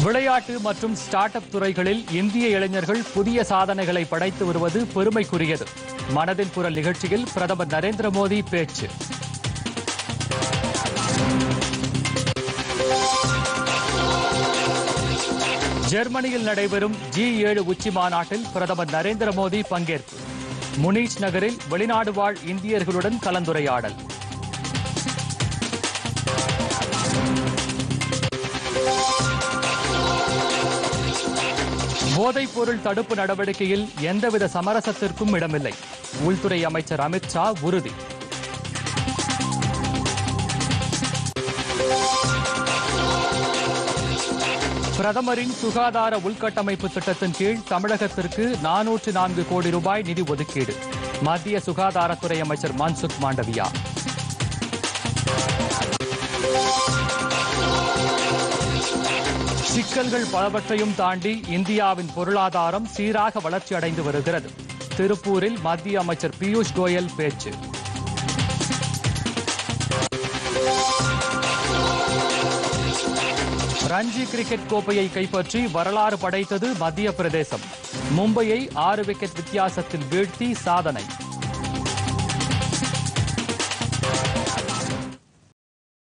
விளையாட்டு மற்றும் start up துறைகளில் இந்திய இளைஞர்கள் புதிய சாதனைகளை படைத்து வருவது பெருமைக்குரியது மனதின் குரல் நிகழ்ச்சியில் பிரதமர் நரேந்திர மோடி பேச்சு ஜெர்மனியில் நடைபெறும் ஜி ஏழு உச்சி மாநாட்டில் பிரதமர் நரேந்திர மோடி பங்கேற்பு முனீச் நகரில் வெளிநாடு வாழ் இந்தியர்களுடன் கலந்துரையாடல் போதைப் பொருள் தடுப்பு நடவடிக்கையில் எந்தவித சமரசத்திற்கும் இடமில்லை உள்துறை அமைச்சர் அமித் ஷா உறுதி பிரதமரின் சுகாதார உள்கட்டமைப்பு திட்டத்தின் கீழ் தமிழகத்திற்கு நானூற்று நான்கு கோடி ரூபாய் நிதி ஒதுக்கீடு மத்திய சுகாதாரத்துறை அமைச்சர் மன்சுக் மாண்டவியா சிக்கல்கள் பலவற்றையும் தாண்டி இந்தியாவின் பொருளாதாரம் சீராக வளர்ச்சி அடைந்து வருகிறது திருப்பூரில் மத்திய அமைச்சர் பியூஷ் கோயல் பேச்சு ரஞ்சி கிரிக்கெட் கோப்பையை கைப்பற்றி வரலாறு படைத்தது மத்திய பிரதேசம் மும்பையை ஆறு விக்கெட் வித்தியாசத்தில் வீழ்த்தி சாதனை